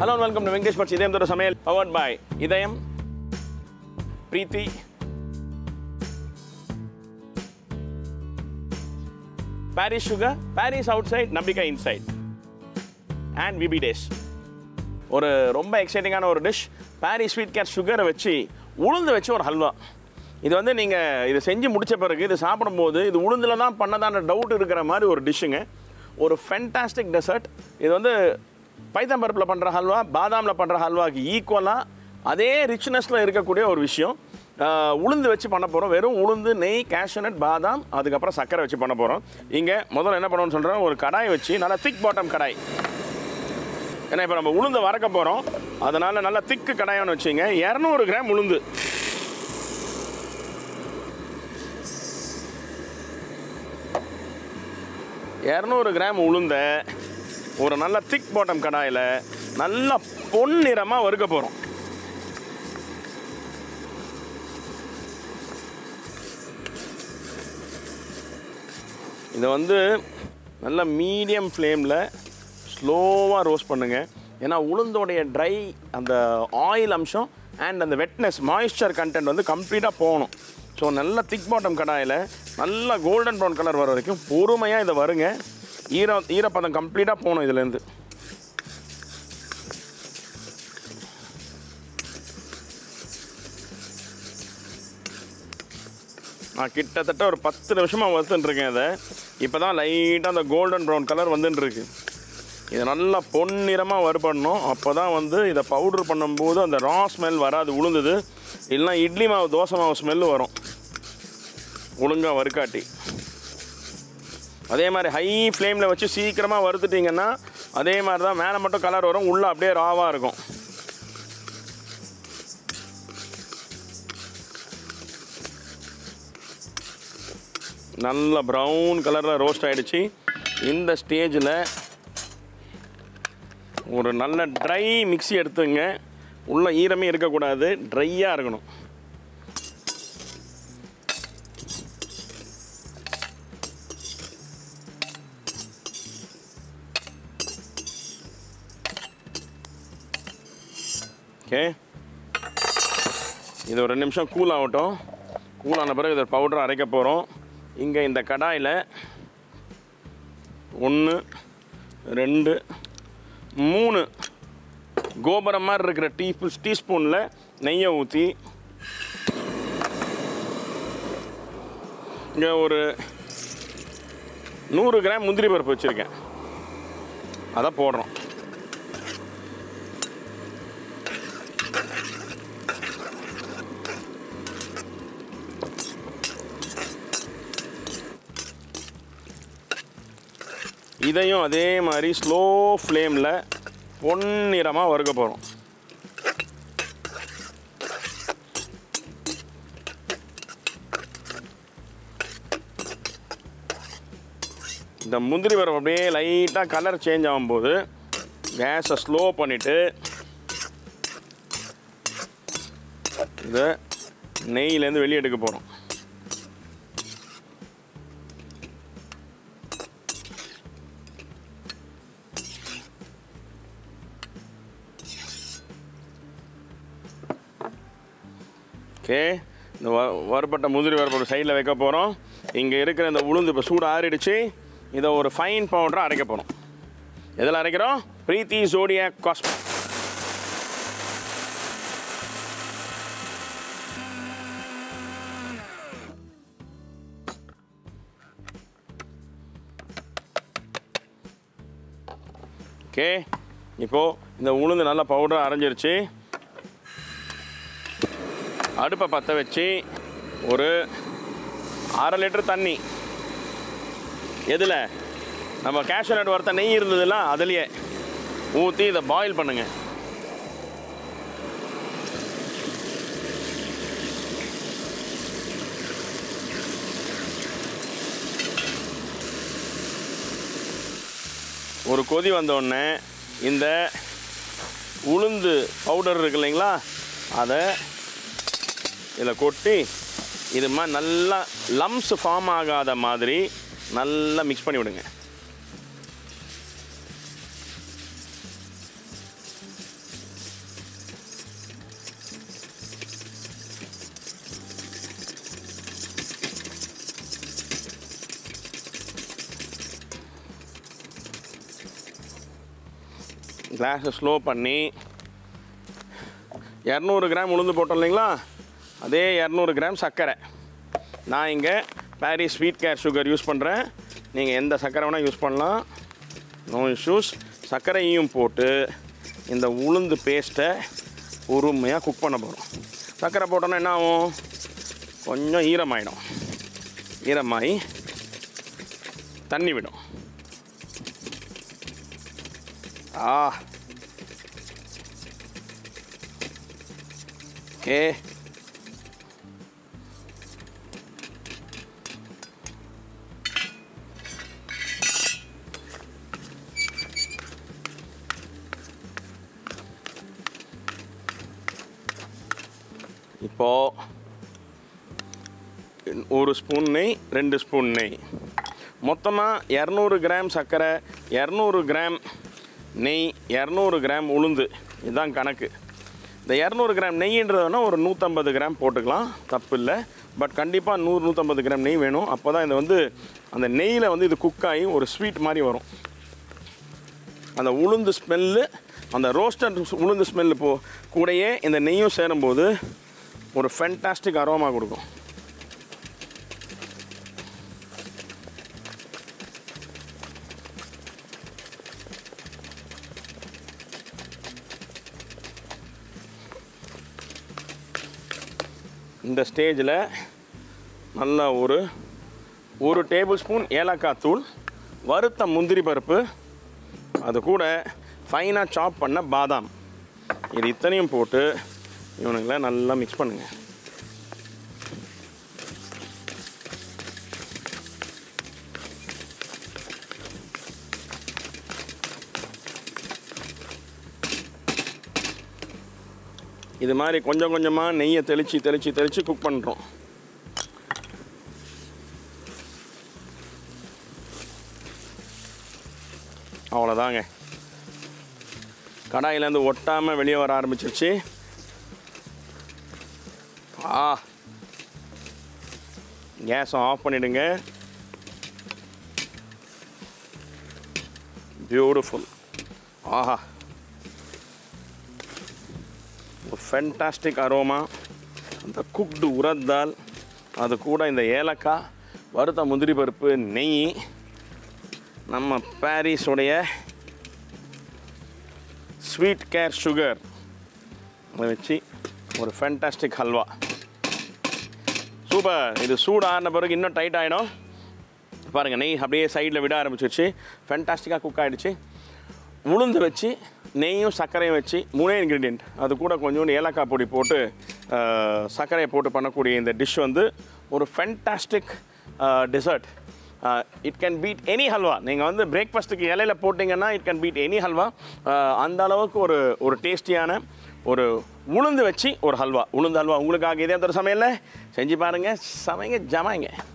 hello welcome to Venkatesh Bhat's Idhayam தோற சமையல் powered by Idhayam Preethi Parry's sugar Parry's outside நம்பிக்கை inside and VB days ஒரு ரொம்ப எக்ஸைட்டிங்கான ஒரு டிஷ் பாரிஸ் ஸ்வீட் கேட் சுகரை வச்சு உளுந்து வச்சு ஒரு ஹல்வா இது வந்து நீங்கள் இது செஞ்சு முடிச்ச பிறகு இது சாப்பிடும்போது இது உளுந்தில் தான் பண்ணதான டவுட் இருக்கிற மாதிரி ஒரு டிஷ்ஷுங்க ஒரு ஃபென்டாஸ்டிக் டெசர்ட் இது வந்து பைத்தம்பருப்பில் பண்ணுற ஹல்வா பாதாமில் பண்ணுற ஹல்வாக்கு ஈக்குவலாக அதே ரிச்னஸில் இருக்கக்கூடிய ஒரு விஷயம் ஆஹ், உளுந்து வச்சு பண்ண போகிறோம் வெறும் உளுந்து நெய் கேஷ்யூநட் பாதாம் அதுக்கப்புறம் சர்க்கரை வச்சு பண்ண போகிறோம் இங்கே முதல்ல என்ன பண்ணணும்னு சொல்கிறேன் ஒரு கடாய் வச்சு நல்லா திக் பாட்டம் கடாய் ஏன்னா இப்போ நம்ம உளுந்து வறக்க போகிறோம் அதனால் நல்லா திக்கு கடாயான்னு வச்சுங்க இரநூறு கிராம் உளுந்து இரநூறு கிராம் உளுந்த ஒரு நல்ல திக் பாட்டம் கடாயில் நல்லா பொன்னிறமாக வறுக்க போகிறோம் இதை வந்து நல்ல மீடியம் ஃப்ளேமில் ஸ்லோவாக ரோஸ்ட் பண்ணுங்கள் ஏன்னா உளுந்தோடைய ட்ரை அந்த ஆயில் அம்சம் அண்ட் அந்த வெட்னஸ் மாய்ஸ்சர் கண்டென்ட் வந்து கம்ப்ளீட்டாக போகணும் ஸோ நல்ல திக் பாட்டம் கடாயில் நல்லா கோல்டன் ப்ரௌன் கலர் வர வரைக்கும் பொறுமையாக இதை வருங்க ஈர ஈரப்பதம் கம்ப்ளீட்டாக போகணும் இதுலேருந்து நான் கிட்டத்தட்ட ஒரு பத்து நிமிஷமாக வறுத்துட்டுருக்கேன் இதை இப்போ தான் லைட்டாக அந்த கோல்டன் ப்ரௌன் கலர் வந்துட்டுருக்கு இதை நல்லா பொன்னிறமாக வறுபடணும் அப்போ தான் வந்து இதை பவுடர் பண்ணும்போது அந்த ரா ஸ்மெல் வராது உளுந்தது இல்லைனா இட்லி மாவு தோசை மாவு ஸ்மெல்லு வரும் ஒழுங்காக வறுக்காட்டி அதே மாதிரி ஹை ஃப்ளேமில் வச்சு சீக்கிரமாக வறுத்துட்டிங்கன்னா அதே மாதிரி தான் மேலே மட்டும் கலர் வரும் உள்ளே அப்படியே ராவாக இருக்கும் நல்ல ப்ரௌன் கலரில் ரோஸ்ட் ஆகிடுச்சு இந்த ஸ்டேஜில் ஒரு நல்ல ட்ரை மிக்ஸி எடுத்துங்க உள்ள ஈரமே இருக்கக்கூடாது ட்ரையாக இருக்கணும் ஓகே இது ஒரு ரெண்டு நிமிஷம் கூல் ஆகட்டும் கூல் ஆன பிறகு இதை பவுடர் அரைக்க போகிறோம் இங்கே இந்த கடாயில் ஒன்று ரெண்டு மூணு கோபுரம் மாதிரி இருக்கிற டீ டீஸ்பூனில் நெய்யை ஊற்றி இங்கே ஒரு நூறு கிராம் முந்திரி பருப்பு வச்சுருக்கேன் அதை போடுறோம் இதையும் அதே மாதிரி ஸ்லோ ஃப்ளேமில் பொன்னிறமாக வறுக்க போகிறோம் இந்த முந்திரி பருப்பு அப்படியே லைட்டாக கலர் சேஞ்ச் ஆகும்போது கேஸை ஸ்லோ பண்ணிவிட்டு இதை நெய்யிலேருந்து வெளியே எடுக்க போகிறோம் ஓகே இந்த வ வறுபட்ட முந்திரி வறுப்பட்ட சைடில் வைக்க போகிறோம் இங்கே இருக்கிற இந்த உளுந்து இப்போ சூடு ஆறிடுச்சு இதை ஒரு ஃபைன் பவுடராக அரைக்க போகிறோம் எதில் அரைக்கிறோம் பிரீத்தி ஜோடியா காஸ்மோ ஓகே இப்போது இந்த உளுந்து நல்லா பவுடர் அரைஞ்சிருச்சு அடுப்பை பற்ற வச்சு ஒரு அரை லிட்டர் தண்ணி எதில் நம்ம கேஷ்யூ நட் வறுத்த நெய் இருந்ததுல அதுலேயே ஊற்றி இதை பாயில் பண்ணுங்க ஒரு கொதி வந்த உடனே இந்த உளுந்து பவுடர் இருக்கு இல்லைங்களா அதை இதில் கொட்டி இது மாதிரி நல்லா லம்ஸ் ஃபார்ம் ஆகாத மாதிரி நல்லா மிக்ஸ் பண்ணி விடுங்க கிளாஸை ஸ்லோ பண்ணி இரநூறு கிராம் உளுந்து போட்டோம் இல்லைங்களா அதே இரநூறு கிராம் சர்க்கரை நான் இங்கே Parry's sweet care sugar use பண்ணுறேன் நீங்கள் எந்த சர்க்கரை வேணால் யூஸ் பண்ணலாம் நோ இஷ்யூஸ் சர்க்கரையும் போட்டு இந்த உளுந்து பேஸ்ட்டை பொறுமையாக குக் பண்ண போகிறோம் சர்க்கரை போட்டோன்னா என்ன ஆகும் கொஞ்சம் ஈரமாயிடும் ஈரமாகி தண்ணி விடும் ஆ ஓகே இப்போ ஒரு ஸ்பூன் நெய் ரெண்டு ஸ்பூன் நெய் மொத்தமாக இரநூறு கிராம் சர்க்கரை இரநூறு கிராம் நெய் இரநூறு கிராம் உளுந்து இதுதான் கணக்கு இந்த இரநூறு கிராம் நெய்ன்றதுனா ஒரு நூற்றம்பது கிராம் போட்டுக்கலாம் தப்பு இல்லை பட் கண்டிப்பாக நூறு நூற்றம்பது கிராம் நெய் வேணும் அப்போ தான் இது வந்து அந்த நெய்யில் வந்து இது குக் ஆகி ஒரு ஸ்வீட் மாதிரி வரும் அந்த உளுந்து ஸ்மெல்லு அந்த ரோஸ்டட் உளுந்து ஸ்மெல்லு போ கூடயே இந்த நெய்யும் சேரும்போது ஒரு ஃபென்டாஸ்டிக் அரோமா கொடுக்கும் இந்த ஸ்டேஜில் நல்லா ஒரு ஒரு டேபிள் ஸ்பூன் ஏலக்காய் தூள் வறுத்த முந்திரி பருப்பு அது கூட ஃபைனாக சாப் பண்ண பாதாம் இது இத்தனையும் போட்டு இவனுங்களை நல்லா மிக்ஸ் பண்ணுங்கள் இது மாதிரி கொஞ்சம் கொஞ்சமாக நெய்யை தெளித்து தெளித்து தெளித்து குக் பண்ணுறோம் அவ்வளோதாங்க கடாயிலேருந்து ஒட்டாமல் வெளியே வர ஆரம்பிச்சிருச்சு ஆ கேஸை ஆஃப் பண்ணிடுங்க பியூட்டிஃபுல் ஆஹா ஃபென்டாஸ்டிக் அரோமா அந்த குக்டு உரத் தால் அது கூட இந்த ஏலக்காய் வறுத்த முந்திரி பருப்பு நெய் நம்ம பாரிஸுடைய ஸ்வீட் கேர் சுகர் அதை வச்சு ஒரு ஃபென்டாஸ்டிக் ஹல்வா சூப்பர் இது சூடு ஆறின பிறகு இன்னும் டைட் ஆகிடும் பாருங்கள் நெய் அப்படியே சைடில் விட ஆரம்பிச்சிருச்சு ஃபென்டாஸ்டிக்காக குக் ஆகிடுச்சு உளுந்து வச்சு நெய்யும் சர்க்கரையும் வச்சு மூணே இன்க்ரீடியண்ட் அது கூட கொஞ்சோண்டு ஏலக்காய் பொடி போட்டு அஹ், சர்க்கரையை போட்டு பண்ணக்கூடிய இந்த டிஷ் வந்து ஒரு fantastic dessert it can beat any halwa நீங்கள் வந்து பிரேக்ஃபாஸ்ட்டுக்கு இலையில போட்டிங்கன்னா it can beat any halwa அந்த அளவுக்கு ஒரு ஒரு டேஸ்டியான ஒரு உளுந்து வச்சு ஒரு ஹல்வா உளுந்து ஹல்வா உங்களுக்காக இதே ஒரு சமையலில் செஞ்சு பாருங்கள் சமைங்க ஜமாங்க